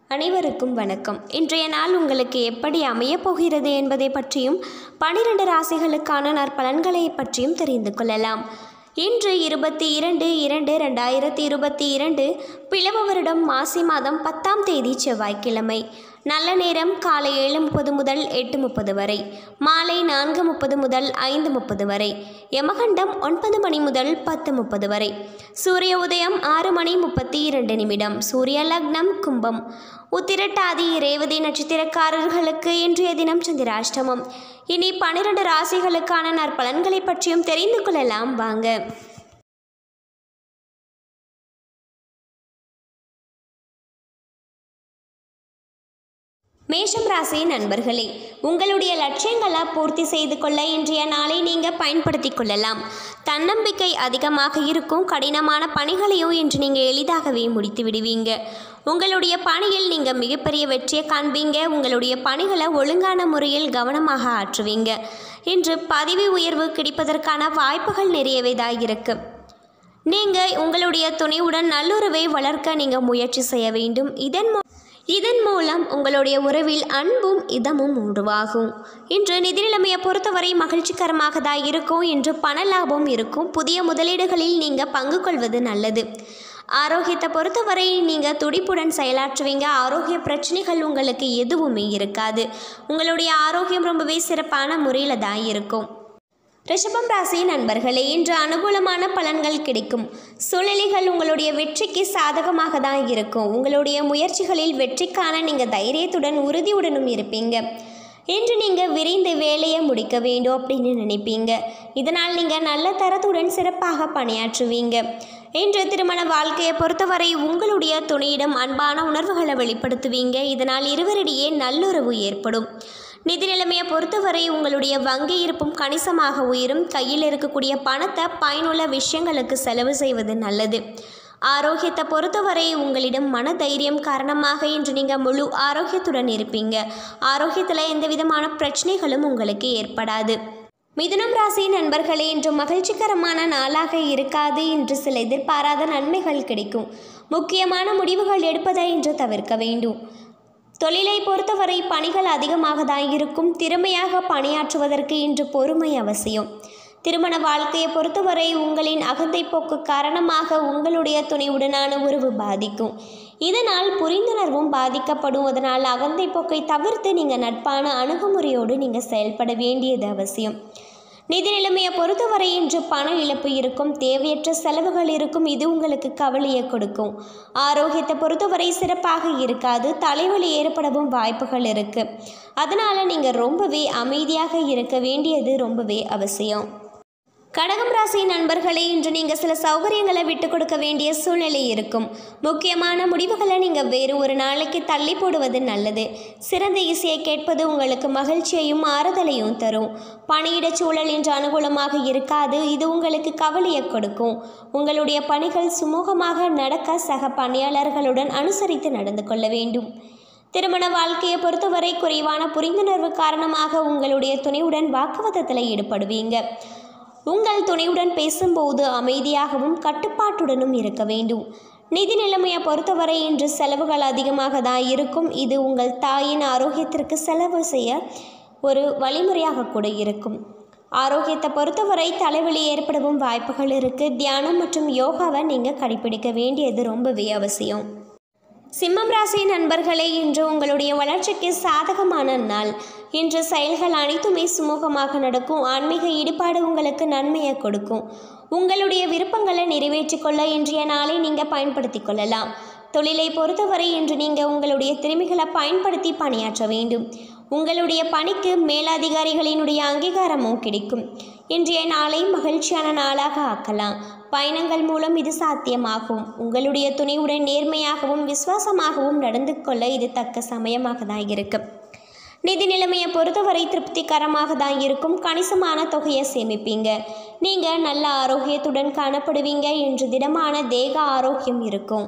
அனைவருக்கும் வணக்கம் இன்றைய நாள் உங்களுக்கு எப்படி அமையப் போகிறது என்பதை பற்றியும் பனிரெண்டு ராசிகளுக்கான நற்பலன்களை பற்றியும் தெரிந்து கொள்ளலாம் இன்று இருபத்தி இரண்டு இரண்டு ரெண்டாயிரத்தி இருபத்தி இரண்டு பிளவ வருடம் மாசி மாதம் பத்தாம் தேதி செவ்வாய்க்கிழமை நல்ல நேரம் காலை ஏழு முப்பது முதல் எட்டு முப்பது வரை மாலை நான்கு முப்பது முதல் ஐந்து முப்பது வரை யமகண்டம் ஒன்பது மணி முதல் பத்து முப்பது வரை சூரிய உதயம் ஆறு மணி முப்பத்தி இரண்டு நிமிடம் சூரிய லக்னம் கும்பம் உத்திரட்டாதி ரேவதி நட்சத்திரக்காரர்களுக்கு இன்றைய தினம் சந்திராஷ்டமம் இனி பன்னிரண்டு ராசிகளுக்கான நற்பலன்களை பற்றியும் தெரிந்து கொள்ளலாம் வாங்க மேஷம் ராசி நண்பர்களே உங்களுடைய லட்சியங்களை பூர்த்தி செய்து கொள்ள இன்றைய நாளை நீங்கள் பயன்படுத்தி கொள்ளலாம் தன்னம்பிக்கை அதிகமாக இருக்கும் கடினமான பணிகளையும் இன்று நீங்கள் எளிதாகவே முடித்து விடுவீங்க உங்களுடைய பணியில் நீங்கள் மிகப்பெரிய வெற்றியை காண்பீங்க உங்களுடைய பணிகளை ஒழுங்கான முறையில் கவனமாக ஆற்றுவீங்க இன்று பதவி உயர்வு கிடைப்பதற்கான வாய்ப்புகள் நிறையவே தான் இருக்கு நீங்கள் உங்களுடைய துணையுடன் நல்லுறவை வளர்க்க நீங்கள் முயற்சி செய்ய வேண்டும் இதன் மூ இதன் மூலம் உங்களுடைய உறவில் அன்பும் இதமும் உருவாகும் இன்று நிதி நிலைமையை பொறுத்தவரை மகிழ்ச்சிகரமாக தான் இருக்கும் இன்று பண லாபம் இருக்கும் புதிய முதலீடுகளில் நீங்கள் பங்கு கொள்வது நல்லது ஆரோக்கியத்தை பொறுத்தவரை நீங்கள் துடிப்புடன் செயலாற்றுவீங்க ஆரோக்கிய பிரச்சனைகள் உங்களுக்கு எதுவுமே இருக்காது உங்களுடைய ஆரோக்கியம் ரொம்பவே சிறப்பான முறையில் தான் இருக்கும் ரிஷபம் ராசி நண்பர்களே இன்று அனுகூலமான பலன்கள் கிடைக்கும் சூழ்நிலைகள் உங்களுடைய வெற்றிக்கு சாதகமாக தான் இருக்கும் உங்களுடைய முயற்சிகளில் வெற்றிக்கான நீங்கள் தைரியத்துடன் உறுதியுடனும் இருப்பீங்க இன்று நீங்கள் விரைந்து வேலையை முடிக்க வேண்டும் அப்படின்னு நினைப்பீங்க இதனால் நீங்கள் நல்ல தரத்துடன் சிறப்பாக பணியாற்றுவீங்க இன்று திருமண வாழ்க்கையை பொறுத்தவரை உங்களுடைய துணையிடம் அன்பான உணர்வுகளை வெளிப்படுத்துவீங்க இதனால் இருவரிடையே நல்லுறவு ஏற்படும் நிதி நிலைமையை பொறுத்தவரை உங்களுடைய வங்கி இருப்பும் கணிசமாக உயரும் கையில் இருக்கக்கூடிய பணத்தை பயனுள்ள விஷயங்களுக்கு செலவு செய்வது நல்லது ஆரோக்கியத்தை பொறுத்தவரை உங்களிடம் மன தைரியம் காரணமாக இன்று நீங்கள் முழு ஆரோக்கியத்துடன் இருப்பீங்க ஆரோக்கியத்தில் எந்த விதமான பிரச்சனைகளும் உங்களுக்கு ஏற்படாது மிதுனம் ராசி நண்பர்களே இன்று மகிழ்ச்சிகரமான நாளாக இருக்காது இன்று சில எதிர்பாராத நன்மைகள் கிடைக்கும் முக்கியமான முடிவுகள் எடுப்பதை இன்று தவிர்க்க வேண்டும் தொழிலை பொறுத்தவரை பணிகள் அதிகமாக தான் இருக்கும் திறமையாக பணியாற்றுவதற்கு இன்று பொறுமை அவசியம் திருமண வாழ்க்கையை பொறுத்தவரை உங்களின் அகந்தை போக்கு காரணமாக உங்களுடைய துணையுடனான உறவு பாதிக்கும் இதனால் புரிந்துணர்வும் பாதிக்கப்படும் அதனால் அகந்தை போக்கை தவிர்த்து நீங்கள் நட்பான அணுகுமுறையோடு நீங்கள் செயல்பட வேண்டியது அவசியம் நிதி நிலைமையை பொறுத்தவரை இன்று பண இழப்பு இருக்கும் தேவையற்ற செலவுகள் இருக்கும் இது உங்களுக்கு கவலையை கொடுக்கும் ஆரோக்கியத்தை பொறுத்தவரை சிறப்பாக இருக்காது தலைவலி ஏற்படவும் வாய்ப்புகள் இருக்குது அதனால் நீங்கள் ரொம்பவே அமைதியாக இருக்க வேண்டியது ரொம்பவே அவசியம் கடகம் ராசி நண்பர்களே இன்று நீங்கள் சில சௌகரியங்களை விட்டு கொடுக்க வேண்டிய சூழ்நிலை இருக்கும் முக்கியமான முடிவுகளை நீங்கள் வேறு ஒரு நாளைக்கு தள்ளி போடுவது நல்லது சிறந்த இசையை கேட்பது உங்களுக்கு மகிழ்ச்சியையும் ஆறுதலையும் தரும் பணியிட சூழல் இன்று அனுகூலமாக இருக்காது இது உங்களுக்கு கவலையை கொடுக்கும் உங்களுடைய பணிகள் சுமூகமாக நடக்க சக பணியாளர்களுடன் அனுசரித்து நடந்து கொள்ள வேண்டும் திருமண வாழ்க்கையை பொறுத்தவரை குறைவான புரிந்துணர்வு காரணமாக உங்களுடைய துணையுடன் வாக்குவாதத்தில் ஈடுபடுவீங்க உங்கள் துணையுடன் பேசும்போது அமைதியாகவும் கட்டுப்பாட்டுடனும் இருக்க வேண்டும் நிதி நிலைமையை பொறுத்தவரை இன்று செலவுகள் அதிகமாக தான் இருக்கும் இது உங்கள் தாயின் ஆரோக்கியத்திற்கு செலவு செய்ய ஒரு வழிமுறையாக கூட இருக்கும் ஆரோக்கியத்தை பொறுத்தவரை தலைவலி ஏற்படவும் வாய்ப்புகள் இருக்குது தியானம் மற்றும் யோகாவை நீங்கள் கடைபிடிக்க வேண்டியது ரொம்பவே அவசியம் சிம்மம் ராசி நண்பர்களே இன்று உங்களுடைய வளர்ச்சிக்கு சாதகமான நாள் இன்று செயல்கள் அனைத்துமே சுமூகமாக நடக்கும் ஆன்மீக ஈடுபாடு உங்களுக்கு நன்மையை கொடுக்கும் உங்களுடைய விருப்பங்களை நிறைவேற்றிக் கொள்ள இன்றைய நாளை நீங்கள் பயன்படுத்தி கொள்ளலாம் தொழிலை பொறுத்தவரை இன்று நீங்கள் உங்களுடைய திறமைகளை பயன்படுத்தி பணியாற்ற வேண்டும் உங்களுடைய பணிக்கு மேலதிகாரிகளினுடைய அங்கீகாரமும் கிடைக்கும் இன்றைய நாளை மகிழ்ச்சியான நாளாக ஆக்கலாம் பயணங்கள் மூலம் இது சாத்தியமாகும் உங்களுடைய துணையுடன் நேர்மையாகவும் விசுவாசமாகவும் நடந்து கொள்ள இது தக்க சமயமாக தான் இருக்கு நிதி நிலைமையை பொறுத்தவரை திருப்திகரமாக தான் இருக்கும் கணிசமான தொகையை சேமிப்பீங்க நீங்கள் நல்ல ஆரோக்கியத்துடன் காணப்படுவீங்க என்று திடமான தேக ஆரோக்கியம் இருக்கும்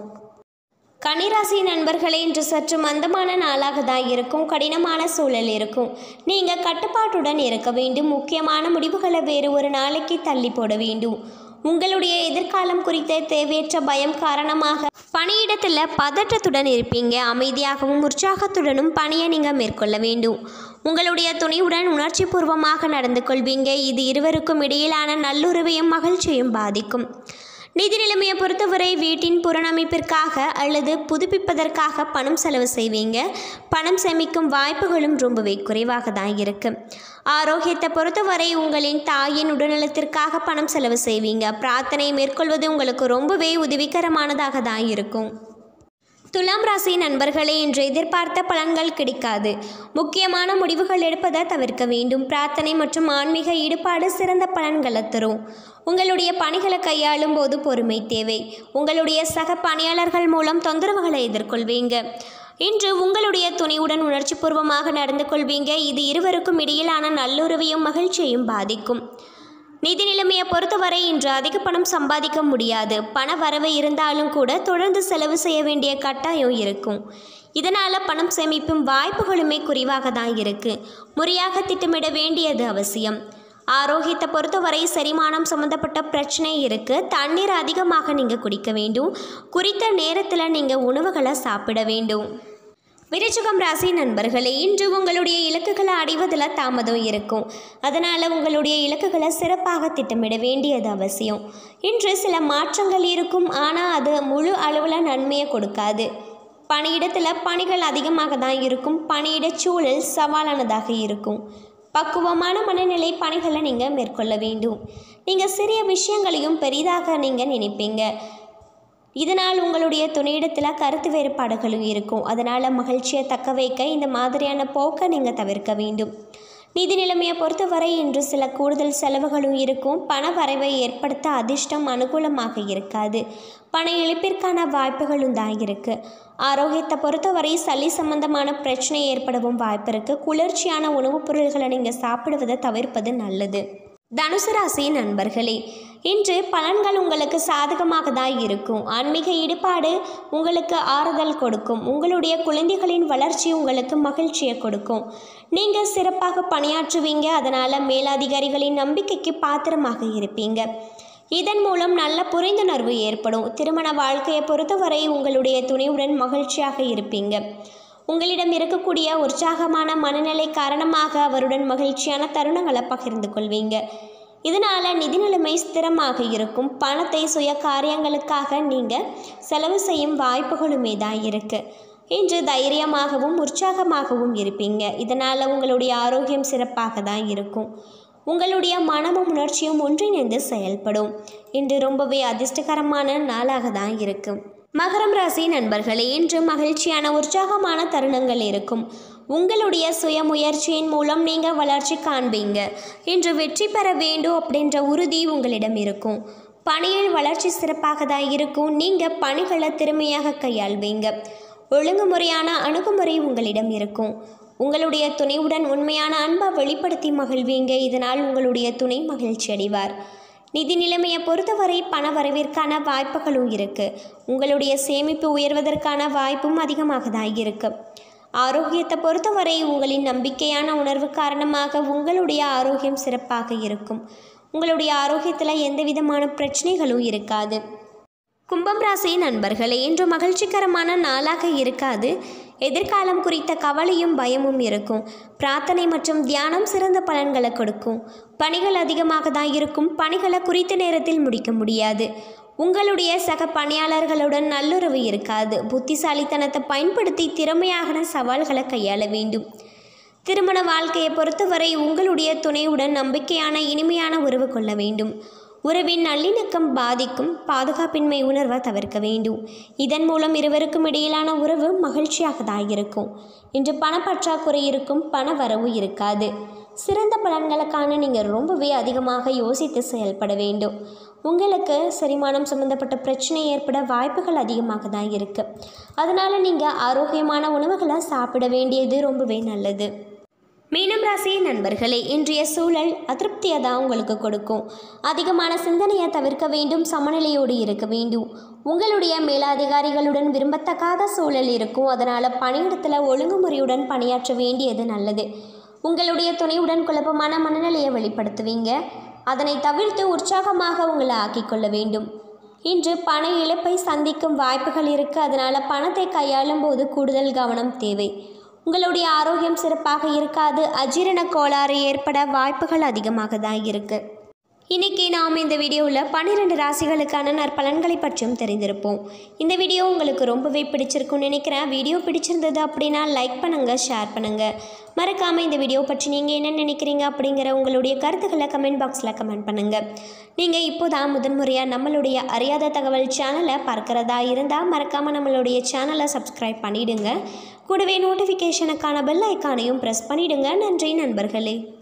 கன்னிராசி நண்பர்களே இன்று சற்று மந்தமான நாளாக தான் இருக்கும் கடினமான சூழல் இருக்கும் நீங்கள் கட்டுப்பாட்டுடன் இருக்க வேண்டும் முக்கியமான முடிவுகளை வேறு ஒரு நாளைக்கு தள்ளி போட வேண்டும் உங்களுடைய எதிர்காலம் குறித்த தேவையற்ற பயம் காரணமாக பணியிடத்தில் பதற்றத்துடன் இருப்பீங்க அமைதியாகவும் உற்சாகத்துடனும் பணியை நீங்கள் மேற்கொள்ள வேண்டும் உங்களுடைய துணிவுடன் உணர்ச்சி பூர்வமாக நடந்து கொள்வீங்க இது இருவருக்கும் இடையிலான நல்லுறவையும் மகிழ்ச்சியும் பாதிக்கும் நிதி நிலைமையை பொறுத்தவரை வீட்டின் புறணமைப்பிற்காக அல்லது புதுப்பிப்பதற்காக பணம் செலவு செய்வீங்க பணம் சேமிக்கும் வாய்ப்புகளும் ரொம்பவே குறைவாக தான் இருக்கு ஆரோக்கியத்தை பொறுத்தவரை உங்களின் தாயின் உடல்நலத்திற்காக பணம் செலவு செய்வீங்க பிரார்த்தனை மேற்கொள்வது உங்களுக்கு ரொம்பவே உதவிகரமானதாக தான் இருக்கும் துலாம் ராசி நண்பர்களே இன்று எதிர்பார்த்த பலன்கள் கிடைக்காது முக்கியமான முடிவுகள் எடுப்பதை தவிர்க்க வேண்டும் பிரார்த்தனை மற்றும் ஆன்மீக ஈடுபாடு சிறந்த பலன்களை தரும் உங்களுடைய பணிகளை கையாளும் போது பொறுமை தேவை உங்களுடைய சக பணியாளர்கள் மூலம் தொந்தரவுகளை எதிர்கொள்வீங்க இன்று உங்களுடைய துணிவுடன் உணர்ச்சிபூர்வமாக நடந்து கொள்வீங்க இது இருவருக்கும் இடையிலான நல்லுறவையும் மகிழ்ச்சியையும் பாதிக்கும் நிதி நிலைமையை பொறுத்தவரை இன்று அதிக பணம் சம்பாதிக்க முடியாது பண வரவு இருந்தாலும் கூட தொடர்ந்து செலவு செய்ய வேண்டிய கட்டாயம் இருக்கும் இதனால் பணம் சேமிப்பும் வாய்ப்புகளுமே குறைவாக தான் இருக்கு முறையாக திட்டமிட வேண்டியது அவசியம் ஆரோக்கியத்தை பொறுத்தவரை செரிமானம் சம்மந்தப்பட்ட பிரச்சனை இருக்கு தண்ணீர் அதிகமாக நீங்கள் குடிக்க வேண்டும் குறித்த நேரத்தில் நீங்கள் உணவுகளை சாப்பிட வேண்டும் விருச்சிகம் ராசி நண்பர்களே இன்று உங்களுடைய இலக்குகளை அடைவதில் தாமதம் இருக்கும் அதனால் உங்களுடைய இலக்குகளை சிறப்பாக திட்டமிட வேண்டியது அவசியம் இன்று சில மாற்றங்கள் இருக்கும் ஆனால் அது முழு அளவில் நன்மையை கொடுக்காது பணியிடத்தில் பணிகள் அதிகமாக தான் இருக்கும் பணியிட சூழல் சவாலானதாக இருக்கும் பக்குவமான மனநிலை பணிகளை நீங்கள் மேற்கொள்ள வேண்டும் நீங்கள் சிறிய விஷயங்களையும் பெரிதாக நீங்கள் நினைப்பீங்க இதனால் உங்களுடைய துணையிடத்தில் கருத்து வேறுபாடுகளும் இருக்கும் அதனால் மகிழ்ச்சியை தக்க வைக்க இந்த மாதிரியான போக்கை நீங்கள் தவிர்க்க வேண்டும் நிதி நிலைமையை பொறுத்தவரை இன்று சில கூடுதல் செலவுகளும் இருக்கும் பண வரவை ஏற்படுத்த அதிர்ஷ்டம் அனுகூலமாக இருக்காது பண இழப்பிற்கான வாய்ப்புகளும் தான் இருக்குது ஆரோக்கியத்தை பொறுத்தவரை சளி சம்பந்தமான பிரச்சனை ஏற்படவும் வாய்ப்பு இருக்குது குளிர்ச்சியான உணவுப் பொருள்களை நீங்கள் சாப்பிடுவதை தவிர்ப்பது நல்லது தனுசு ராசி நண்பர்களே இன்று பலன்கள் உங்களுக்கு சாதகமாக தான் இருக்கும் ஆன்மீக ஈடுபாடு உங்களுக்கு ஆறுதல் கொடுக்கும் உங்களுடைய குழந்தைகளின் வளர்ச்சி உங்களுக்கு மகிழ்ச்சியை கொடுக்கும் நீங்கள் சிறப்பாக பணியாற்றுவீங்க அதனால் மேலதிகாரிகளின் நம்பிக்கைக்கு பாத்திரமாக இருப்பீங்க இதன் மூலம் நல்ல புரிந்துணர்வு ஏற்படும் திருமண வாழ்க்கையை பொறுத்தவரை உங்களுடைய துணையுடன் மகிழ்ச்சியாக இருப்பீங்க உங்களிடம் இருக்கக்கூடிய உற்சாகமான மனநிலை காரணமாக அவருடன் மகிழ்ச்சியான தருணங்களை பகிர்ந்து கொள்வீங்க இதனால் நிதி நிலைமை ஸ்திரமாக இருக்கும் பணத்தை சுய காரியங்களுக்காக நீங்கள் செலவு செய்யும் வாய்ப்புகளுமே தான் இருக்குது இன்று தைரியமாகவும் உற்சாகமாகவும் இருப்பீங்க இதனால் உங்களுடைய ஆரோக்கியம் சிறப்பாக தான் இருக்கும் உங்களுடைய மனமும் உணர்ச்சியும் ஒன்றிணைந்து செயல்படும் இன்று ரொம்பவே அதிர்ஷ்டகரமான நாளாக தான் இருக்கும் மகரம் ராசி நண்பர்களே இன்று மகிழ்ச்சியான உற்சாகமான தருணங்கள் இருக்கும் உங்களுடைய சுய முயற்சியின் மூலம் நீங்கள் வளர்ச்சி காண்பீங்க இன்று வெற்றி பெற வேண்டும் அப்படின்ற உறுதி உங்களிடம் இருக்கும் பணியில் வளர்ச்சி சிறப்பாக தான் இருக்கும் நீங்கள் பணிகளை திறமையாக கையாள்வீங்க ஒழுங்குமுறையான அணுகுமுறை உங்களிடம் இருக்கும் உங்களுடைய துணையுடன் உண்மையான அன்பை வெளிப்படுத்தி மகிழ்வீங்க இதனால் உங்களுடைய துணை மகிழ்ச்சி அடைவார் நிதி நிலைமையை பொறுத்தவரை பண வரவிற்கான வாய்ப்புகளும் இருக்கு உங்களுடைய சேமிப்பு உயர்வதற்கான வாய்ப்பும் அதிகமாக தான் இருக்கு ஆரோக்கியத்தை பொறுத்தவரை உங்களின் நம்பிக்கையான உணர்வு காரணமாக உங்களுடைய ஆரோக்கியம் சிறப்பாக இருக்கும் உங்களுடைய ஆரோக்கியத்தில் எந்த விதமான பிரச்சனைகளும் இருக்காது கும்பம் ராசி நண்பர்களே இன்று மகிழ்ச்சிகரமான நாளாக இருக்காது எதிர்காலம் குறித்த கவலையும் பயமும் இருக்கும் பிரார்த்தனை மற்றும் தியானம் சிறந்த பலன்களை கொடுக்கும் பணிகள் அதிகமாக தான் இருக்கும் பணிகளை குறித்த நேரத்தில் முடிக்க முடியாது உங்களுடைய சக பணியாளர்களுடன் நல்லுறவு இருக்காது புத்திசாலித்தனத்தை பயன்படுத்தி திறமையான சவால்களை கையாள வேண்டும் திருமண வாழ்க்கையை பொறுத்தவரை உங்களுடைய துணையுடன் நம்பிக்கையான இனிமையான உறவு கொள்ள வேண்டும் உறவின் நல்லிணக்கம் பாதிக்கும் பாதுகாப்பின்மை உணர்வை தவிர்க்க வேண்டும் இதன் மூலம் இருவருக்கும் இடையிலான உறவு மகிழ்ச்சியாக தான் இருக்கும் இன்று பணப்பற்றாக்குறை இருக்கும் பண வரவு இருக்காது சிறந்த பலன்களுக்கான நீங்கள் ரொம்பவே அதிகமாக யோசித்து செயல்பட வேண்டும் உங்களுக்கு செரிமானம் சம்மந்தப்பட்ட பிரச்சனை ஏற்பட வாய்ப்புகள் அதிகமாக தான் இருக்குது அதனால் நீங்கள் ஆரோக்கியமான உணவுகளை சாப்பிட வேண்டியது ரொம்பவே நல்லது மீனம் ராசி நண்பர்களே இன்றைய சூழல் அதிருப்தியை தான் உங்களுக்கு கொடுக்கும் அதிகமான சிந்தனையை தவிர்க்க வேண்டும் சமநிலையோடு இருக்க வேண்டும் உங்களுடைய மேலதிகாரிகளுடன் விரும்பத்தக்காத சூழல் இருக்கும் அதனால் பணியிடத்தில் ஒழுங்குமுறையுடன் பணியாற்ற வேண்டியது நல்லது உங்களுடைய துணையுடன் குழப்பமான மனநிலையை வெளிப்படுத்துவீங்க அதனை தவிர்த்து உற்சாகமாக உங்களை ஆக்கிக்கொள்ள வேண்டும் இன்று பண இழப்பை சந்திக்கும் வாய்ப்புகள் இருக்குது அதனால் பணத்தை கையாளும் போது கூடுதல் கவனம் தேவை உங்களுடைய ஆரோக்கியம் சிறப்பாக இருக்காது அஜீரண கோளாறு ஏற்பட வாய்ப்புகள் அதிகமாக தான் இருக்குது இன்னைக்கு நாம் இந்த வீடியோவில் பன்னிரெண்டு ராசிகளுக்கான நற்பலன்களை பற்றியும் தெரிந்திருப்போம் இந்த வீடியோ உங்களுக்கு ரொம்பவே பிடிச்சிருக்கும்னு நினைக்கிறேன் வீடியோ பிடிச்சிருந்தது அப்படின்னா லைக் பண்ணுங்கள் ஷேர் பண்ணுங்கள் மறக்காமல் இந்த வீடியோ பற்றி நீங்கள் என்ன நினைக்கிறீங்க அப்படிங்கிற உங்களுடைய கருத்துக்களை கமெண்ட் பாக்ஸில் கமெண்ட் பண்ணுங்கள் நீங்கள் இப்போ தான் முதன்முறையாக நம்மளுடைய அறியாத தகவல் சேனலை பார்க்குறதா இருந்தால் மறக்காமல் நம்மளுடைய சேனலை சப்ஸ்கிரைப் பண்ணிவிடுங்க கூடவே நோட்டிஃபிகேஷனுக்கான பெல் ஐக்கானையும் ப்ரெஸ் பண்ணிவிடுங்க நன்றி நண்பர்களே